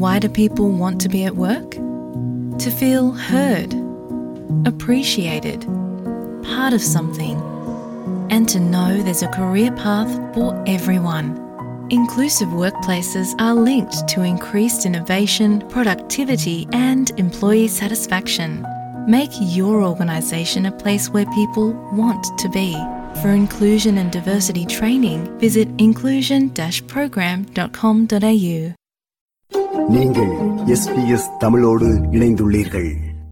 Why do people want to be at work? To feel heard, appreciated, part of something, and to know there's a career path for everyone. Inclusive workplaces are linked to increased innovation, productivity, and employee satisfaction. Make your organisation a place where people want to be. For inclusion and diversity training, visit inclusion program.com.au. நீங்கள் SBS தமிழோடு இணைந்துள்ளீர்கள்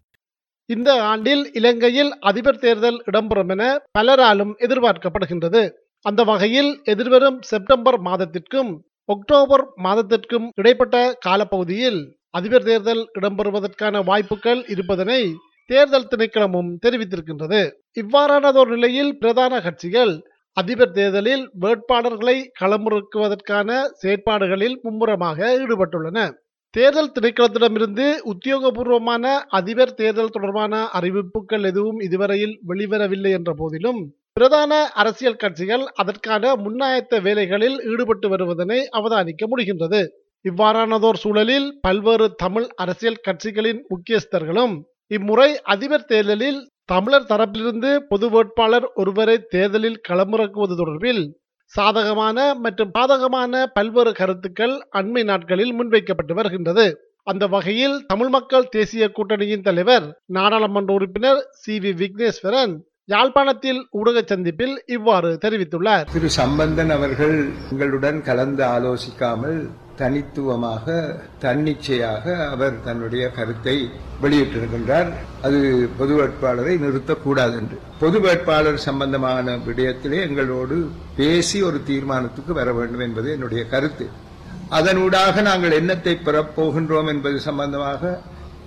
இந்த ஆண்டில் இலங்கையில் அதிபர் தேர்தல் இடம்பெறும் என பலராலும் எதிர்பார்க்கப்படுகின்றது அந்த வகையில் எதிர்வரும் செப்டம்பர் மாதத்திற்கும் அக்டோபர் மாதத்திற்கும் இடைப்பட்ட காலப்பகுதியில் அதிபர் தேர்தல் இடம்பெறுவதற்கான வாய்ப்புகள் இருப்பதனை தேர்தல் திணைக்களமும் தெரிவித்திருக்கின்றது இவ்வாறானதொரு நிலையில் பிரதான கட்சிகள் அதிபர் தேர்தலில் வேட்பாளர்களை களமிறக்குவதற்கான செயற்பாடுகளில் மும்முரமாக ஈடுபட்டுள்ளன தேர்தல் திணைக்களத்திடமிருந்து உத்தியோகபூர்வமான அதிபர் தேர்தல் தொடர்பான அறிவிப்புகள் எதுவும் இதுவரையில் வெளிவரவில்லை என்ற போதிலும் பிரதான அரசியல் கட்சிகள் அதற்கான முன்னாயத்த வேலைகளில் ஈடுபட்டு வருவதனை அவதானிக்க முடிகின்றது இவ்வாறானதோர் சூழலில் பல்வேறு தமிழ் அரசியல் கட்சிகளின் முக்கியஸ்தர்களும் இம்முறை அதிபர் தேர்தலில் தமிழர் தரப்பிலிருந்து பொது வேட்பாளர் ஒருவரை தேர்தலில் களமிறக்குவது தொடர்பில் சாதகமான மற்றும் பாதகமான பல்வேறு கருத்துக்கள் அண்மை நாட்களில் முன்வைக்கப்பட்டு வருகின்றது அந்த வகையில் தமிழ் மக்கள் தேசிய கூட்டணியின் தலைவர் நாடாளுமன்ற உறுப்பினர் சி வி விக்னேஸ்வரன் யாழ்ப்பாணத்தில் ஊடக சந்திப்பில் இவ்வாறு தெரிவித்துள்ளார் திரு சம்பந்தன் அவர்கள் எங்களுடன் கலந்து ஆலோசிக்காமல் தனித்துவமாக தன்னிச்சையாக அவர் தன்னுடைய கருத்தை வெளியிட்டிருக்கின்றார் அது பொது வேட்பாளரை நிறுத்தக்கூடாது என்று பொது வேட்பாளர் சம்பந்தமான விடயத்திலே எங்களோடு பேசி ஒரு தீர்மானத்துக்கு வர வேண்டும் என்பது என்னுடைய கருத்து அதனூடாக நாங்கள் என்னத்தை பெறப்போகின்றோம் என்பது சம்பந்தமாக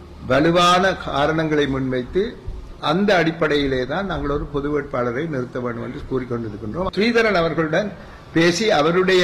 வலுவான காரணங்களை முன்வைத்து அந்த அடிப்படையிலே தான் நாங்கள் ஒரு பொது வேட்பாளரை நிறுத்த வேண்டும் என்று கூறிக்கொண்டிருக்கின்றோம் ஸ்ரீதரன் அவர்களுடன் பேசி அவருடைய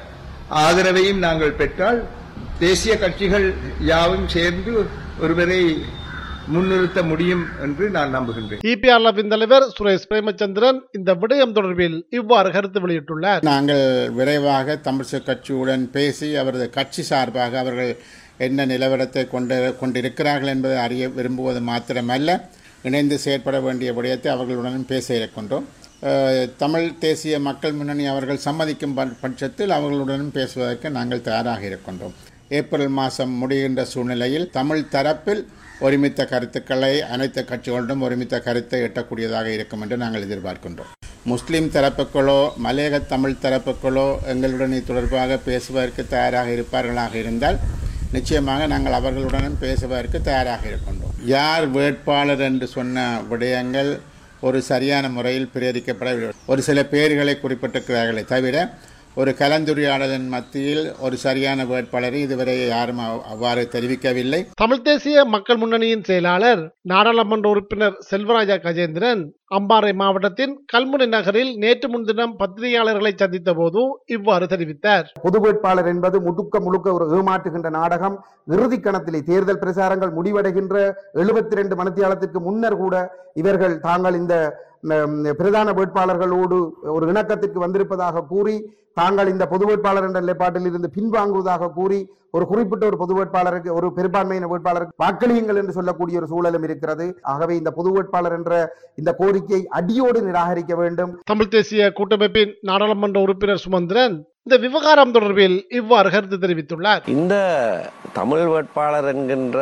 ஆதரவையும் நாங்கள் பெற்றால் தேசிய கட்சிகள் யாவும் சேர்ந்து ஒருவரை முன்னிறுத்த முடியும் என்று நான் நம்புகின்றேன் இபிஆர்எஃபின் தலைவர் சுரேஷ் பிரேமச்சந்திரன் இந்த விடயம் தொடர்பில் இவ்வாறு கருத்து வெளியிட்டுள்ளார் நாங்கள் விரைவாக தமிழிசை கட்சியுடன் பேசி அவரது கட்சி சார்பாக அவர்கள் என்ன நிலவரத்தை கொண்டு கொண்டிருக்கிறார்கள் என்பதை அறிய விரும்புவது மாத்திரமல்ல இணைந்து செயற்பட வேண்டிய விடயத்தை அவர்களுடன் பேச இருக்கின்றோம் அஹ், தமிழ் தேசிய மக்கள் முன்னணி அவர்கள் சம்மதிக்கும் ப- பட்சத்தில் அவர்களுடனும் பேசுவதற்கு நாங்கள் தயாராக இருக்கின்றோம் ஏப்ரல் மாதம் முடிகின்ற சூழ்நிலையில் தமிழ் தரப்பில் ஒருமித்த கருத்துக்களை அனைத்து கட்சிகளிடம் ஒருமித்த கருத்தை எட்டக்கூடியதாக இருக்கும் என்று நாங்கள் எதிர்பார்க்கின்றோம் முஸ்லிம் தரப்புகளோ மலையக தமிழ் தரப்புகளோ எங்களுடன் இது தொடர்பாக பேசுவதற்கு தயாராக இருப்பார்களாக இருந்தால் நிச்சயமாக நாங்கள் அவர்களுடனும் பேசுவதற்கு தயாராக இருக்கின்றோம் யார் வேட்பாளர் என்று சொன்ன விடயங்கள் ஒரு சரியான முறையில் பிரேரிக்கப்படவில்லை ஒரு சில பேர்களை குறிப்பிட்டிருக்கிறார்களே தவிர ஒரு கலந்துரையாடலின் மத்தியில் ஒரு சரியான வேட்பாளரை இதுவரை யாரும் அவ்- அவ்வாறு தெரிவிக்கவில்லை தமிழ் தேசிய மக்கள் முன்னணியின் செயலாளர் நாடாளுமன்ற உறுப்பினர் செல்வராஜா கஜேந்திரன் அம்பாறை மாவட்டத்தின் கல்முனை நகரில் நேற்று முன்தினம் பத்திரிகையாளர்களை சந்தித்த போது இவ்வாறு தெரிவித்தார் பொது வேட்பாளர் என்பது முழுக்க முழுக்க ஒரு ஏமாற்றுகின்ற நாடகம் இறுதி கணத்திலே தேர்தல் பிரசாரங்கள் முடிவடைகின்ற எழுபத்தி ரெண்டு மணித்தியாலத்திற்கு முன்னர் கூட இவர்கள் தாங்கள் இந்த ம், பிரதான வேட்பாளர்களோடு ஒரு இணக்கத்திற்கு வந்திருப்பதாக கூறி தாங்கள் இந்த பொது வேட்பாளர் என்ற நிலைப்பாட்டில் இருந்து பின்வாங்குவதாக கூறி ஒரு குறிப்பிட்ட ஒரு பொது வேட்பாளருக்கு ஒரு பெரும்பான்மையின வேட்பாளருக்கு வாக்களியுங்கள் என்று சொல்லக்கூடிய ஒரு சூழலும் இருக்கிறது ஆகவே இந்த பொது வேட்பாளர் என்ற இந்த கோரிக்கை அடியோடு நிராகரிக்க வேண்டும் தமிழ் தேசிய கூட்டமைப்பின் நாடாளுமன்ற உறுப்பினர் சுமந்திரன் இந்த விவகாரம் தொடர்பில் இவ்வாறு கருத்து தெரிவித்துள்ளார் இந்த தமிழ் வேட்பாளர் என்கின்ற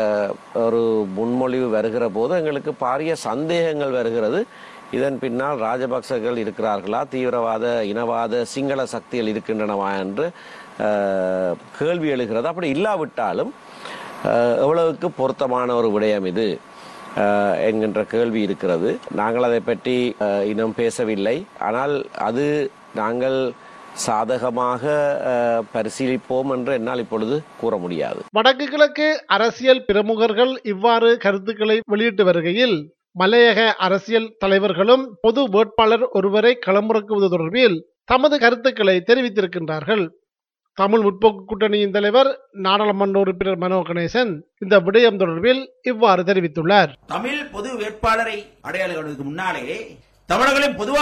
ஒரு முன்மொழிவு வருகிற போது எங்களுக்கு பாரிய சந்தேகங்கள் வருகிறது இதன் பின்னால் ராஜபக்சர்கள் இருக்கிறார்களா தீவிரவாத இனவாத சிங்கள சக்திகள் இருக்கின்றனவா என்று அஹ், கேள்வி எழுகிறது அப்படி இல்லாவிட்டாலும் அஹ், எவ்வளவுக்கு பொருத்தமான ஒரு விடயம் இது அஹ், என்கின்ற கேள்வி இருக்கிறது நாங்கள் அதை பற்றி அஹ், இன்னும் பேசவில்லை ஆனால் அது நாங்கள் சாதகமாக அஹ், பரிசீலிப்போம் என்று என்னால் இப்பொழுது கூற முடியாது வடக்கு கிழக்கு அரசியல் பிரமுகர்கள் இவ்வாறு கருத்துக்களை வெளியிட்டு வருகையில் மலையக அரசியல் தலைவர்களும் பொது வேட்பாளர் ஒருவரை களமிறக்குவது தொடர்பில் தமது கருத்துக்களை தெரிவித்திருக்கின்றார்கள் தமிழ் முற்போக்கு கூட்டணியின் தலைவர் நாடாளுமன்ற உறுப்பினர் மனோ கணேசன் இந்த விடயம் தொடர்பில் இவ்வாறு தெரிவித்துள்ளார் தமிழ் பொது வேட்பாளரை அடையாளம் காணுவதற்கு முன்னாலே தமிழர்களின் பொதுவான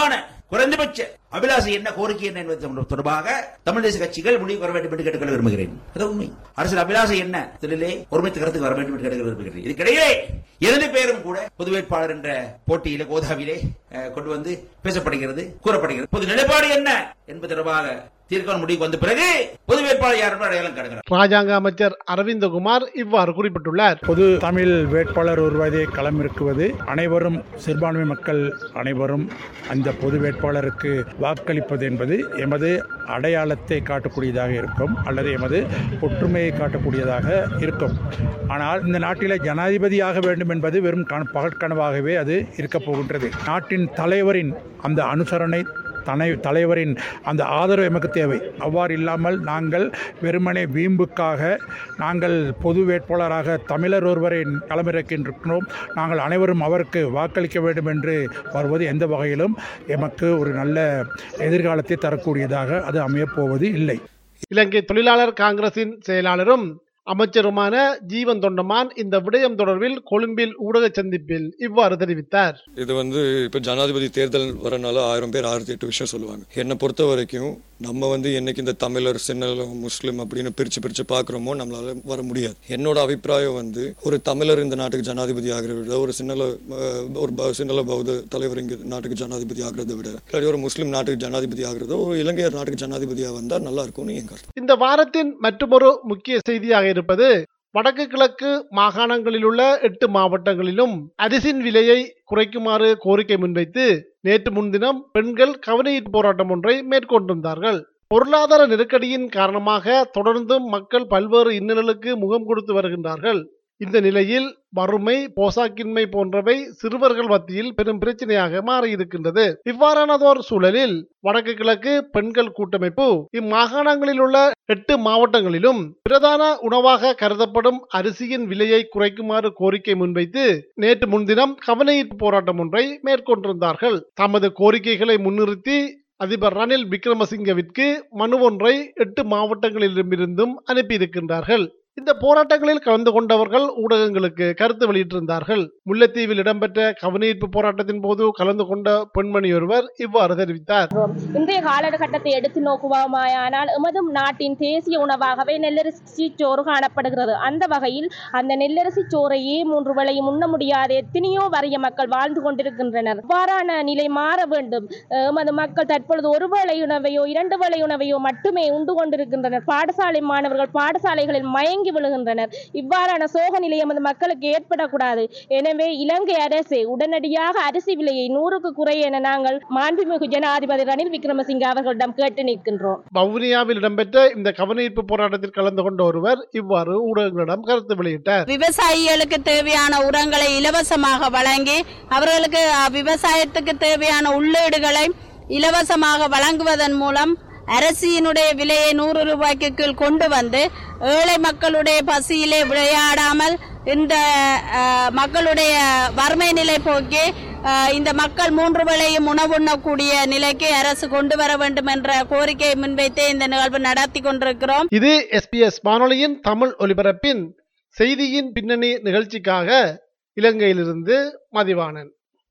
குறைந்தபட்ச அபிலாசை என்ன கோரிக்கை என்ன என்பது தொடர்பாக தமிழ் தேச கட்சிகள் முடிவு வர வேண்டும் என்று கேட்டுக்கொள்ள விரும்புகிறேன் அது உண்மை அரசியல் அபிலாசை என்ன தொழிலே ஒருமித்த கருத்துக்கு வர வேண்டும் என்று கேட்டுக்கொள்ள விரும்புகிறேன் இதுக்கிடையே இரண்டு பேரும் கூட பொது வேட்பாளர் என்ற போட்டியிலே கோதாவிலே அஹ், கொண்டு வந்து பேசப்படுகிறது கூறப்படுகிறது பொது நிலைப்பாடு என்ன என்பது தொடர்பாக தீர்க்கமான முடிவுக்கு வந்த பிறகு பொது வேட்பாளர் யார் என்று அடையாளம் காணுகிறார் ராஜாங்க அமைச்சர் அரவிந்தகுமார் இவ்வாறு குறிப்பிட்டுள்ளார் பொது தமிழ் வேட்பாளர் ஒருவரை களமிறக்குவது அனைவரும் சிறுபான்மை மக்கள் அனைவரும் அந்த பொது வேட்பாளருக்கு வாக்களிப்பது என்பது எமது அடையாளத்தை காட்டக்கூடியதாக இருக்கும் அல்லது எமது ஒற்றுமையை காட்டக்கூடியதாக இருக்கும் ஆனால் இந்த நாட்டில் ஜனாதிபதியாக வேண்டும் என்பது வெறும் கன பகற்கனவாகவே அது இருக்கப் போகின்றது நாட்டின் தலைவரின் அந்த அனுசரணை தனை தலைவரின் அந்த ஆதரவு எமக்கு தேவை அவ்வாறு இல்லாமல் நாங்கள் வெறுமனே வீம்புக்காக நாங்கள் பொது வேட்பாளராக தமிழர் ஒருவரை களமிறக்கின்றோம் நாங்கள் அனைவரும் அவருக்கு வாக்களிக்க வேண்டும் என்று வருவது எந்த வகையிலும் எமக்கு ஒரு நல்ல எதிர்காலத்தை தரக்கூடியதாக அது அமையப் போவது இல்லை இலங்கை தொழிலாளர் காங்கிரசின் செயலாளரும் அமைச்சருமான ஜீவன் தொண்டமான் இந்த விடயம் தொடர்பில் கொழும்பில் ஊடக சந்திப்பில் இவ்வாறு தெரிவித்தார் இது வந்து இப்போ ஜனாதிபதி தேர்தல் வரனால ஆயிரம் பேர் ஆயிரத்தி எட்டு விஷயம் சொல்லுவாங்க என்னை பொறுத்த வரைக்கும் நம்ம வந்து என்னைக்கு இந்த தமிழர் சின்னலம் முஸ்லீம் அப்படின்னு பிரிச்சு பிரிச்சு பார்க்குறோமோ நம்மளால வர முடியாது என்னோட அபிப்பிராயம் வந்து ஒரு தமிழர் இந்த நாட்டுக்கு ஜனாதிபதி ஆகிறத விட ஒரு சின்னல அஹ், ஒரு ப- சின்னல பௌத்த தலைவர் இங்க நாட்டுக்கு ஜனாதிபதி ஆகிறத விட இல்லாட்டி ஒரு முஸ்லீம் நாட்டுக்கு ஜனாதிபதி ஆகிறதோ ஒரு இலங்கையர் நாட்டுக்கு ஜனாதிபதியாக வந்தால் நல்லா இருக்கும்னு என் கருத்து இந்த வாரத்தின் மற்றொரு முக்கிய செய்தியாக இருப்பது வடக்கு கிழக்கு மாகாணங்களில் உள்ள எட்டு மாவட்டங்களிலும் அரிசின் விலையை குறைக்குமாறு கோரிக்கை முன்வைத்து நேற்று முன்தினம் பெண்கள் கவனஈர்ப்பு போராட்டம் ஒன்றை மேற்கொண்டிருந்தார்கள் பொருளாதார நெருக்கடியின் காரணமாக தொடர்ந்தும் மக்கள் பல்வேறு இன்னல்களுக்கு முகம் கொடுத்து வருகின்றார்கள் இந்த நிலையில் வறுமை போசாக்கின்மை போன்றவை சிறுவர்கள் மத்தியில் பெரும் பிரச்சனையாக மாறியிருக்கின்றது இவ்வாறானதோர் சூழலில் வடக்கு கிழக்கு பெண்கள் கூட்டமைப்பு இம்மாகாணங்களில் உள்ள எட்டு மாவட்டங்களிலும் பிரதான உணவாக கருதப்படும் அரிசியின் விலையை குறைக்குமாறு கோரிக்கை முன்வைத்து நேற்று முன்தினம் கவனஈர்ப்பு போராட்டம் ஒன்றை மேற்கொண்டிருந்தார்கள் தமது கோரிக்கைகளை முன்னிறுத்தி அதிபர் ரணில் விக்ரமசிங்கவிற்கு மனு ஒன்றை எட்டு மாவட்டங்களிலிருந்தும் அனுப்பியிருக்கின்றார்கள் இந்த போராட்டங்களில் கலந்து கொண்டவர்கள் ஊடகங்களுக்கு கருத்து வெளியிட்டிருந்தார்கள் முல்லைத்தீவில் இடம்பெற்ற கவனஈர்ப்பு போராட்டத்தின் போது கலந்து கொண்ட பெண்மணி ஒருவர் இவ்வாறு தெரிவித்தார் இன்றைய காலகட்டத்தை எடுத்து நோக்குவோமாயானால் எமது நாட்டின் தேசிய உணவாகவே நெல்லரிசி சோறு காணப்படுகிறது அந்த வகையில் அந்த நெல்லரிசி சோறையே மூன்று வேளையும் உண்ண முடியாத எத்தனையோ வறிய மக்கள் வாழ்ந்து கொண்டிருக்கின்றனர் இவ்வாறான நிலை மாற வேண்டும் எமது மக்கள் தற்பொழுது ஒரு வேளை உணவையோ இரண்டு வேளை உணவையோ மட்டுமே உண்டு கொண்டிருக்கின்றனர் பாடசாலை மாணவர்கள் பாடசாலைகளில் மயங்கி விழுகின்றனர் இவ்வாறான சோக நிலை எமது மக்களுக்கு ஏற்படக்கூடாது எனவே இலங்கை அரசு உடனடியாக அரிசி விலையை நூறுக்கு குறைய என நாங்கள் மாண்புமிகு ஜனாதிபதி ரணில் விக்ரமசிங்க அவர்களிடம் கேட்டு நிற்கின்றோம் வவுனியாவில் இடம்பெற்ற இந்த கவனஈர்ப்பு போராட்டத்தில் கலந்து கொண்ட ஒருவர் இவ்வாறு ஊடகங்களிடம் கருத்து வெளியிட்டார் விவசாயிகளுக்கு தேவையான உரங்களை இலவசமாக வழங்கி அவர்களுக்கு அஹ், விவசாயத்துக்கு தேவையான உள்ளீடுகளை இலவசமாக வழங்குவதன் மூலம் அரிசியினுடைய விலையை நூறு ரூபாய்க்கு கீழ் கொண்டு வந்து ஏழை மக்களுடைய பசியிலே விளையாடாமல் இந்த அஹ், மக்களுடைய வறுமை நிலை போக்கி அஹ், இந்த மக்கள் மூன்று வேளையும் உணவுண்ணக்கூடிய நிலைக்கு அரசு கொண்டு வர வேண்டும் என்ற கோரிக்கையை முன்வைத்தே இந்த நிகழ்வு நடத்தி கொண்டிருக்கிறோம் இது எஸ்பிஎஸ் வானொலியின் தமிழ் ஒலிபரப்பின் செய்தியின் பின்னணி நிகழ்ச்சிக்காக இலங்கையிலிருந்து மதிவாணன்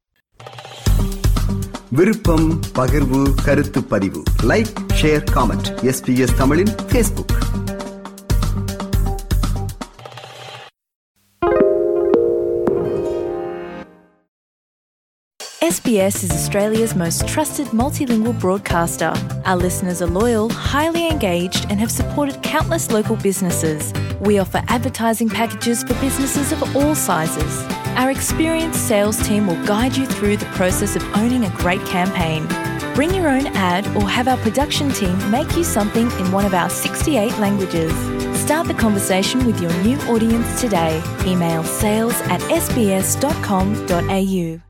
விருப்பம் பகிர்வு கருத்து பதிவு லைக் ஷேர் காமெண்ட் எஸ்பிஎஸ் தமிழின் Facebook SBS is Australia's most trusted multilingual broadcaster. Our listeners are loyal, highly engaged, and have supported countless local businesses. We offer advertising packages for businesses of all sizes. Our experienced sales team will guide you through the process of owning a great campaign. Bring your own ad or have our production team make you something in one of our 68 languages. Start the conversation with your new audience today. Email sales at sbs.com.au.